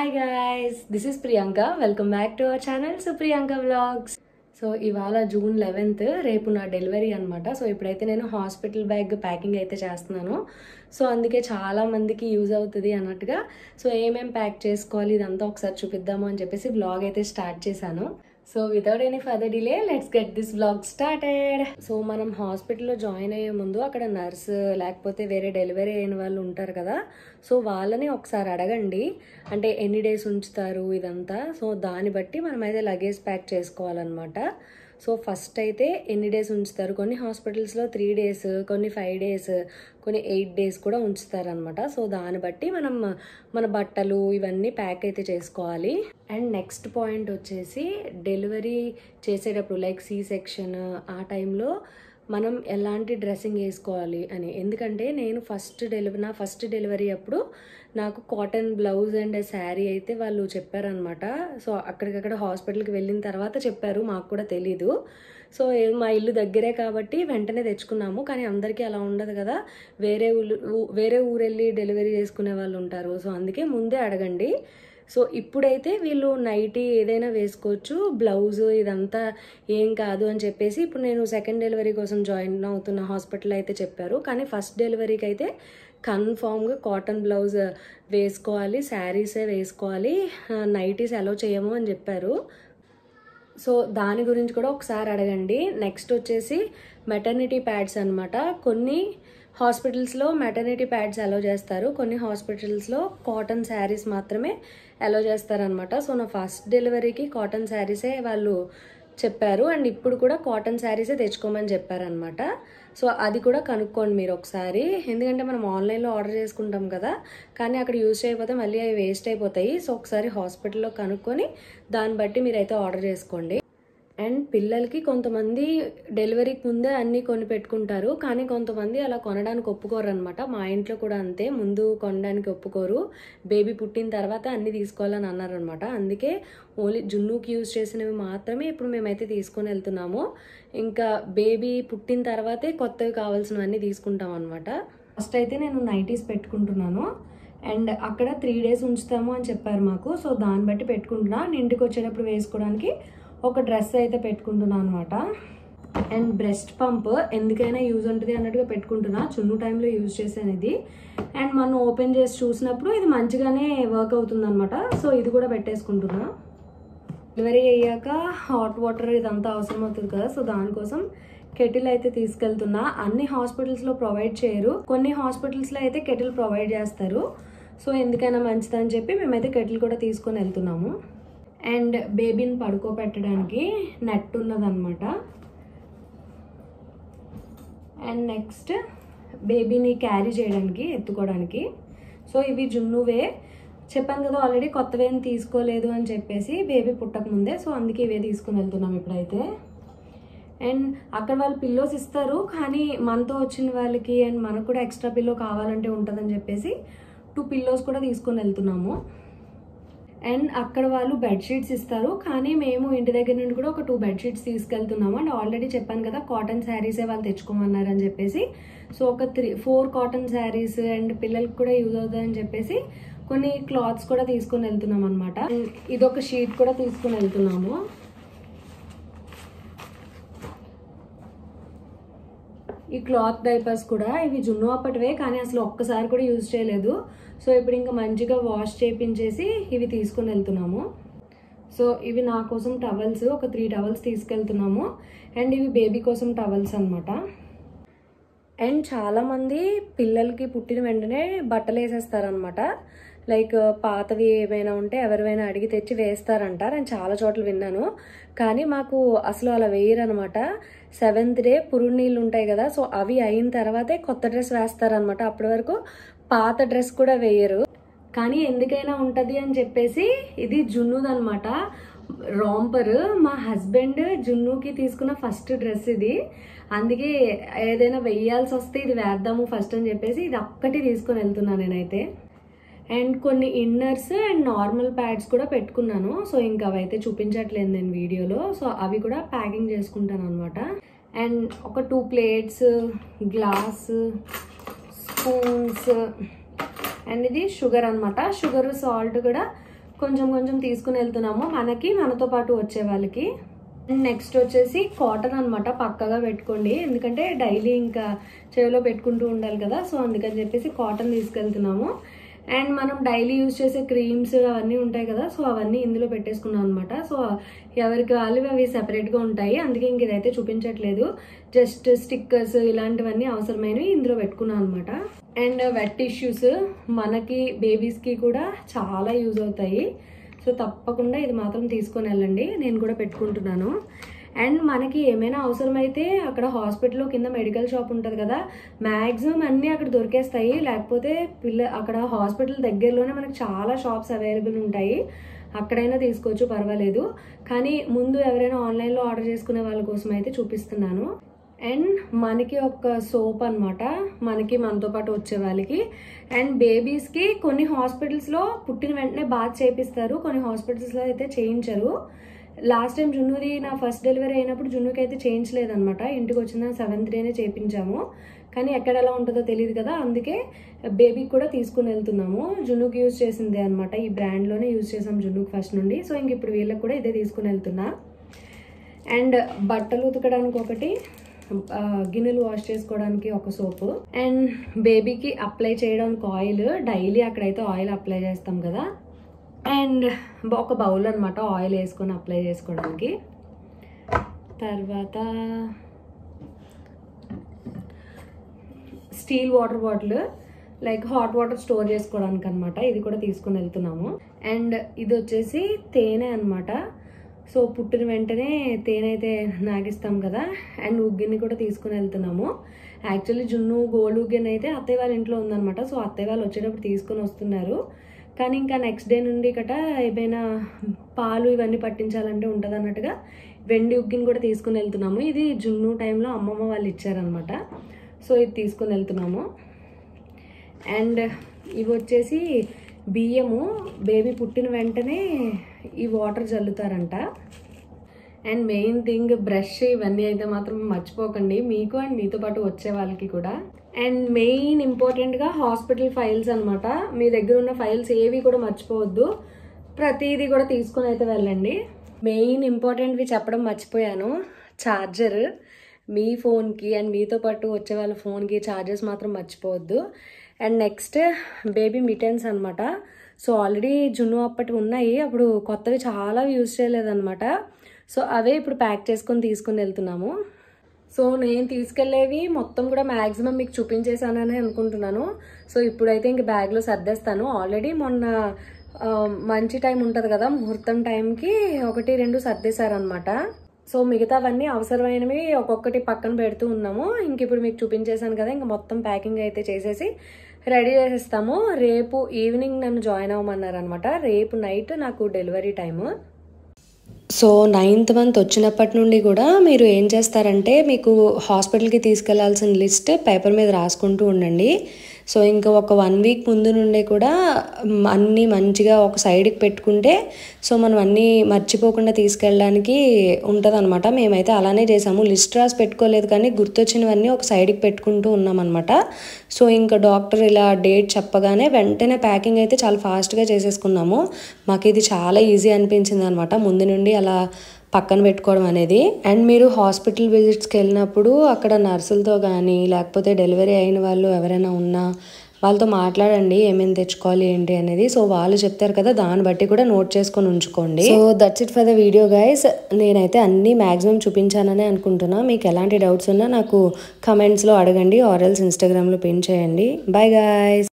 hi guys this is Priyanka welcome back to our channel so Priyanka vlogs so ఇవాళ June eleventh రేపు నా delivery అనమాట so ఇప్పుడైతే నేను హాస్పిటల్ బ్యాగ్ ప్యాకింగ్ అయితే చేస్తున్నాను సో అందుకే చాలా మందికి యూజ్ అవుతుంది అన్నట్టుగా సో ఏమేం ప్యాక్ చేసుకోవాలి ఇదంతా ఒకసారి చూపిద్దాము అని చెప్పేసి బ్లాగ్ అయితే స్టార్ట్ చేశాను so without any further delay let's get this blog started so మనం హాస్పిటల్లో జాయిన్ అయ్యే ముందు అక్కడ నర్స్ లేకపోతే వేరే డెలివరీ అయిన వాళ్ళు ఉంటారు కదా సో వాళ్ళని ఒకసారి అడగండి అంటే ఎన్ని డేస్ ఉంచుతారు ఇదంతా సో దాన్ని బట్టి మనం అయితే లగేజ్ ప్యాక్ చేసుకోవాలన్నమాట సో ఫస్ట్ అయితే ఎన్ని డేస్ ఉంచుతారు కొన్ని హాస్పిటల్స్లో త్రీ డేస్ కొన్ని ఫైవ్ డేస్ కొన్ని ఎయిట్ డేస్ కూడా ఉంచుతారనమాట సో దాన్ని బట్టి మనం మన బట్టలు ఇవన్నీ ప్యాక్ అయితే చేసుకోవాలి అండ్ నెక్స్ట్ పాయింట్ వచ్చేసి డెలివరీ చేసేటప్పుడు లైక్ సి సెక్షన్ ఆ టైంలో మనం ఎలాంటి డ్రెస్సింగ్ వేసుకోవాలి అని ఎందుకంటే నేను ఫస్ట్ డెలివరీ నా ఫస్ట్ డెలివరీ అప్పుడు నాకు కాటన్ బ్లౌజ్ అండ్ శారీ అయితే వాళ్ళు చెప్పారనమాట సో అక్కడికక్కడ హాస్పిటల్కి వెళ్ళిన తర్వాత చెప్పారు మాకు కూడా తెలీదు సో ఏ- మా ఇల్లు దగ్గరే కాబట్టి వెంటనే తెచ్చుకున్నాము కానీ అందరికీ అలా ఉండదు కదా వేరే ఊరు ఊ- వేరే ఊరు వెళ్ళి డెలివరీ చేసుకునే వాళ్ళు ఉంటారు సో అందుకే ముందే అడగండి సో ఇప్పుడైతే వీళ్ళు నైటీ ఏదైనా వేసుకోవచ్చు బ్లౌజ్ ఇదంతా ఏం కాదు అని చెప్పేసి ఇప్పుడు నేను సెకండ్ డెలివరీ కోసం జాయిన్ అవుతున్న హాస్పిటల్ అయితే చెప్పారు కానీ ఫస్ట్ డెలివరీకి అయితే కన్ఫామ్గా కాటన్ బ్లౌజ్ వేసుకోవాలి శారీసే వేసుకోవాలి నైటీస్ అలో చేయము అని చెప్పారు సో దాని గురించి కూడా ఒకసారి అడగండి నెక్స్ట్ వచ్చేసి మెటర్నిటీ ప్యాడ్స్ అన్నమాట కొన్ని హాస్పిటల్స్లో మెటర్నిటీ ప్యాడ్స్ అలో చేస్తారు కొన్ని హాస్పిటల్స్లో కాటన్ శారీస్ మాత్రమే అలో చేస్తారనమాట సో నా ఫస్ట్ డెలివరీకి కాటన్ శారీసే వాళ్ళు చెప్పారు అండ్ ఇప్పుడు కూడా కాటన్ శారీసే తెచ్చుకోమని చెప్పారనమాట సో అది కూడా కనుక్కోండి మీరు ఒకసారి ఎందుకంటే మనం ఆన్లైన్లో ఆర్డర్ చేసుకుంటాం కదా కానీ అక్కడ యూజ్ చేయకపోతే మళ్ళీ అవి వేస్ట్ అయిపోతాయి సో ఒకసారి హాస్పిటల్లో కనుక్కొని దాన్ని బట్టి మీరైతే ఆర్డర్ చేసుకోండి అండ్ పిల్లలకి కొంతమంది డెలివరీకి ముందే అన్నీ కొని పెట్టుకుంటారు కానీ కొంతమంది అలా కొనడానికి ఒప్పుకోరు అనమాట మా ఇంట్లో కూడా అంతే ముందు కొనడానికి ఒప్పుకోరు బేబీ పుట్టిన తర్వాత అన్నీ తీసుకోవాలని అన్నారనమాట అందుకే ఓన్లీ జున్నుకి యూజ్ చేసినవి మాత్రమే ఇప్పుడు మేమైతే తీసుకొని వెళ్తున్నాము ఇంకా బేబీ పుట్టిన తర్వాతే కొత్తవి కావాల్సినవన్నీ తీసుకుంటాం అనమాట ఫస్ట్ అయితే నేను నైటీస్ పెట్టుకుంటున్నాను అండ్ అక్కడ త్రీ డేస్ ఉంచుతాము అని చెప్పారు మాకు సో దాన్ని బట్టి పెట్టుకుంటున్నా నేను ఇంటికి వచ్చేటప్పుడు వేసుకోవడానికి ఒక డ్రెస్ అయితే పెట్టుకుంటున్నాను అనమాట అండ్ బ్రెస్ట్ పంప్ ఎందుకైనా యూజ్ ఉంటుంది అన్నట్టుగా పెట్టుకుంటున్నా చున్ను టైంలో యూజ్ చేశాను ఇది అండ్ మనం ఓపెన్ చేసి చూసినప్పుడు ఇది మంచిగానే వర్క్ అవుతుంది అనమాట సో ఇది కూడా పెట్టేసుకుంటున్నా డెలివరీ అయ్యాక హాట్ వాటర్ ఇదంతా అవసరం అవుతుంది కదా సో దానికోసం కెటిల్ అయితే తీసుకెళ్తున్నా అన్ని హాస్పిటల్స్లో ప్రొవైడ్ చేయరు కొన్ని హాస్పిటల్స్లో అయితే కెటిల్ ప్రొవైడ్ చేస్తారు సో ఎందుకైనా మంచిదని చెప్పి మేమైతే కెటిల్ కూడా తీసుకొని వెళ్తున్నాము అండ్ బేబీని పడుకోబెట్టడానికి నెట్ ఉన్నదన్నమాట అండ్ నెక్స్ట్ బేబీని క్యారీ చేయడానికి ఎత్తుకోవడానికి సో ఇవి జున్నువే చెప్పాను కదా ఆల్రెడీ కొత్తవేం తీసుకోలేదు అని చెప్పేసి బేబీ పుట్టక ముందే సో అందుకే ఇవే తీసుకుని వెళ్తున్నాం ఇప్పుడైతే అండ్ అక్కడ వాళ్ళు పిల్లోస్ ఇస్తారు కానీ మనతో వచ్చిన వాళ్ళకి అండ్ మనకు కూడా ఎక్స్ట్రా పిల్లో కావాలంటే ఉంటుందని చెప్పేసి టూ పిల్లోస్ కూడా తీసుకొని వెళ్తున్నాము అండ్ అక్కడ వాళ్ళు బెడ్షీట్స్ ఇస్తారు కానీ మేము ఇంటి దగ్గర నుండి కూడా ఒక టూ బెడ్షీట్స్ తీసుకెళ్తున్నాము అండ్ ఆల్రెడీ చెప్పాను కదా కాటన్ శారీసే వాళ్ళు తెచ్చుకోమన్నారు అని చెప్పేసి సో ఒక three four cotton saris and పిల్లలకి కూడా యూజ్ అవుతాయని చెప్పేసి కొన్ని క్లాత్స్ కూడా తీసుకొని వెళ్తున్నాం అనమాట ఇదొక షీట్ కూడా తీసుకొని వెళ్తున్నాము ఈ క్లాత్ డైపర్స్ కూడా ఇవి జున్ను అప్పటివే కానీ అసలు ఒక్కసారి కూడా యూజ్ చేయలేదు సో ఇప్పుడు ఇంకా మంచిగా వాష్ చేపించేసి ఇవి తీసుకొని వెళ్తున్నాము సో ఇవి నా కోసం టవల్స్ ఒక త్రీ టవల్స్ తీసుకెళ్తున్నాము అండ్ ఇవి బేబీ కోసం టవల్స్ అన్నమాట అండ్ చాలామంది పిల్లలకి పుట్టిన వెంటనే బట్టలు వేసేస్తారనమాట లైక్ పాతవి ఏమైనా ఉంటే ఎవరివైనా అడిగి తెచ్చి వేస్తారంట నేను చాలా చోట్ల విన్నాను కానీ మాకు అసలు అలా వేయరనమాట సెవెంత్ డే పురుడు నీళ్ళు ఉంటాయి కదా సో అవి అయిన తర్వాతే కొత్త డ్రెస్ వేస్తారనమాట అప్పటి వరకు పాత డ్రెస్ కూడా వేయరు కానీ ఎందుకైనా ఉంటది అని చెప్పేసి ఇది జున్నుదనమాట రాంపర్ మా హస్బెండ్ జున్నుకి తీసుకున్న ఫస్ట్ డ్రెస్ ఇది అందుకే ఏదైనా వెయ్యాల్సి వస్తే ఇది వేద్దాము ఫస్ట్ అని చెప్పేసి ఇది ఒక్కటి తీసుకొని వెళ్తున్నాను నేనైతే అండ్ కొన్ని ఇన్నర్స్ అండ్ నార్మల్ ప్యాడ్స్ కూడా పెట్టుకున్నాను సో ఇంకా అవైతే చూపించట్లేదు నేను వీడియోలో సో అవి కూడా ప్యాకింగ్ చేసుకుంటాను అనమాట అండ్ ఒక two plates glass spoons and ఇది షుగర్ అనమాట షుగర్ సాల్ట్ కూడా కొంచెం కొంచెం తీసుకుని వెళ్తున్నాము మనకి మనతో పాటు వచ్చే వాళ్ళకి నెక్స్ట్ వచ్చేసి కాటన్ అన్నమాట పక్కగా పెట్టుకోండి ఎందుకంటే డైలీ ఇంకా చెవిలో పెట్టుకుంటూ ఉండాలి కదా సో అందుకని చెప్పేసి కాటన్ తీసుకెళ్తున్నాము అండ్ మనం డైలీ యూజ్ చేసే క్రీమ్స్ అవన్నీ ఉంటాయి కదా సో అవన్నీ ఇందులో పెట్టేసుకున్నాం అనమాట సో ఎవరికి వాళ్ళు అవి సెపరేట్గా ఉంటాయి అందుకే ఇంక ఇదైతే చూపించట్లేదు జస్ట్ స్టిక్కర్స్ ఇలాంటివన్నీ అవసరమైనవి ఇందులో పెట్టుకున్నాం అనమాట అండ్ వెట్ టిష్యూస్ మనకి బేబీస్కి కూడా చాలా యూజ్ అవుతాయి సో తప్పకుండా ఇది మాత్రం తీసుకొని వెళ్ళండి నేను కూడా పెట్టుకుంటున్నాను అండ్ మనకి ఏమైనా అవసరమైతే అక్కడ హాస్పిటల్లో కింద మెడికల్ షాప్ ఉంటుంది కదా మ్యాక్సిమం అన్నీ అక్కడ దొరికేస్తాయి లేకపోతే పిల్ల అక్కడ హాస్పిటల్ దగ్గరలోనే మనకి చాలా షాప్స్ అవైలబుల్ ఉంటాయి అక్కడైనా తీసుకోవచ్చు పర్వాలేదు కానీ ముందు ఎవరైనా ఆన్లైన్లో ఆర్డర్ చేసుకునే వాళ్ళ కోసం అయితే చూపిస్తున్నాను అండ్ మనకి ఒక సోప్ అన్నమాట మనకి మనతో పాటు వచ్చే వాళ్ళకి అండ్ బేబీస్కి కొన్ని హాస్పిటల్స్లో పుట్టిన వెంటనే బాత్ చేపిస్తారు కొన్ని హాస్పిటల్స్లో అయితే చేయించరు లాస్ట్ టైం జున్నుది నా ఫస్ట్ డెలివరీ అయినప్పుడు జున్నుకి అయితే చేయించలేదన్నమాట ఇంటికి వచ్చిన సెవెంత్ డేనే చేయించాము కానీ ఎక్కడ ఎలా ఉంటుందో తెలియదు కదా అందుకే బేబీకి కూడా తీసుకుని వెళ్తున్నాము జున్నుకి యూజ్ చేసిందే అనమాట ఈ బ్రాండ్లోనే యూజ్ చేసాం జున్నుకి ఫస్ట్ నుండి సో ఇంక ఇప్పుడు వీళ్ళకి కూడా ఇదే తీసుకుని వెళ్తున్నా అండ్ బట్టలు ఉతకడానికి ఒకటి ఆ, గిన్నెలు వాష్ చేసుకోవడానికి ఒక సోపు అండ్ బేబీకి అప్లై చేయడానికి ఆయిల్ డైలీ అక్కడైతే ఆయిల్ అప్లై చేస్తాం కదా అండ్ ఒక బౌల్ అనమాట ఆయిల్ వేసుకొని అప్లై చేసుకోవడానికి తర్వాత steel water bottle like hot water store చేసుకోవడానికి అనమాట ఇది కూడా తీసుకుని వెళ్తున్నాము అండ్ ఇది వచ్చేసి తేనె అనమాట సో పుట్టిన వెంటనే తేనె అయితే నాగిస్తాం కదా అండ్ ఉగ్గిని కూడా తీసుకుని వెళ్తున్నాము యాక్చువల్లీ జున్ను గోల్డ్ ఉగ్గిని అయితే అత్తయ్య వాళ్ళ ఇంట్లో ఉందన్నమాట సో అత్తయ్య వాళ్ళు వచ్చేటప్పుడు తీసుకొని వస్తున్నారు కానీ ఇంకా నెక్స్ట్ డే నుండి గట ఏమైనా పాలు ఇవన్నీ పట్టించాలంటే ఉంటుంది అన్నట్టుగా వెండి ఉగ్గిని కూడా తీసుకుని వెళ్తున్నాము ఇది జున్ను టైంలో అమ్మమ్మ వాళ్ళు ఇచ్చారనమాట సో ఇది తీసుకుని వెళ్తున్నాము అండ్ ఇవి వచ్చేసి బియ్యము బేబీ పుట్టిన వెంటనే ఈ వాటర్ జల్లుతారంట అండ్ మెయిన్ థింగ్ బ్రష్ ఇవన్నీ అయితే మాత్రం మర్చిపోకండి మీకు అండ్ మీతో పాటు వచ్చే వాళ్ళకి కూడా అండ్ మెయిన్ ఇంపార్టెంట్గా హాస్పిటల్ ఫైల్స్ అన్నమాట మీ దగ్గర ఉన్న ఫైల్స్ ఏవి కూడా మర్చిపోవద్దు ప్రతిదీ కూడా తీసుకుని అయితే వెళ్ళండి మెయిన్ ఇంపార్టెంట్వి చెప్పడం మర్చిపోయాను ఛార్జర్ మీ ఫోన్కి అండ్ మీతో పాటు వచ్చే వాళ్ళ ఫోన్కి ఛార్జర్స్ మాత్రం మర్చిపోవద్దు అండ్ నెక్స్ట్ బేబీ మిటెన్స్ అనమాట సో ఆల్రెడీ జున్ను అప్పటి ఉన్నాయి అప్పుడు కొత్తవి చాలా యూజ్ చేయలేదన్నమాట సో అవే ఇప్పుడు ప్యాక్ చేసుకొని తీసుకుని వెళ్తున్నాము సో నేను తీసుకెళ్లేవి మొత్తం కూడా మ్యాక్సిమం మీకు చూపించేసానని అనుకుంటున్నాను సో ఇప్పుడైతే ఇంక బ్యాగ్లో సర్దేస్తాను ఆల్రెడీ మొన్న ఆ, మంచి టైం ఉంటుంది కదా ముహూర్తం టైంకి ఒకటి రెండు సర్దేశారనమాట సో మిగతావన్నీ అవసరమైనవి ఒక్కొక్కటి పక్కన పెడుతూ ఉన్నాము ఇంక ఇప్పుడు మీకు చూపించేశాను కదా ఇంక మొత్తం ప్యాకింగ్ అయితే చేసేసి రెడీ చేసేస్తాము రేపు ఈవినింగ్ నన్ను జాయిన్ అవ్వమన్నారు అనమాట రేపు నైట్ నాకు delivery time so ninth month వచ్చినప్పటి నుండి కూడా మీరు ఏం చేస్తారంటే మీకు హాస్పిటల్కి తీసుకెళ్లాల్సిన లిస్ట్ పేపర్ మీద రాసుకుంటూ ఉండండి సో ఇంకా ఒక వన్ వీక్ ముందు నుండే కూడా మ్, అన్నీ మంచిగా ఒక సైడ్కి పెట్టుకుంటే సో మనం అన్నీ మర్చిపోకుండా తీసుకెళ్ళడానికి ఉంటుంది అనమాట మేమైతే అలానే చేసాము లిస్ట్ రాసి పెట్టుకోలేదు కానీ గుర్తొచ్చినవన్నీ ఒక సైడ్కి పెట్టుకుంటూ ఉన్నామన్నమాట సో ఇంకా డాక్టర్ ఇలా డేట్ చెప్పగానే వెంటనే ప్యాకింగ్ అయితే చాలా ఫాస్ట్గా చేసేసుకున్నాము మాకు ఇది చాలా ఈజీ అనిపించింది అనమాట ముందు నుండి అలా పక్కన పెట్టుకోవడం అనేది అండ్ మీరు హాస్పిటల్ విజిట్స్కి వెళ్ళినప్పుడు అక్కడ నర్సులతో కానీ లేకపోతే డెలివరీ అయిన వాళ్ళు ఎవరైనా ఉన్నా వాళ్ళతో మాట్లాడండి ఏమేమి తెచ్చుకోవాలి ఏంటి అనేది సో వాళ్ళు చెప్తారు కదా దాన్ని బట్టి కూడా నోట్ చేసుకొని ఉంచుకోండి so that's it for the video guys నేనైతే అన్ని మాక్సిమం చూపించానని అనుకుంటున్నా మీకు ఎలాంటి డౌట్స్ ఉన్నా నాకు కమెంట్స్లో అడగండి ఆర్ఎల్స్ ఇన్స్టాగ్రామ్లో పిన్ చేయండి బాయ్ గాయస్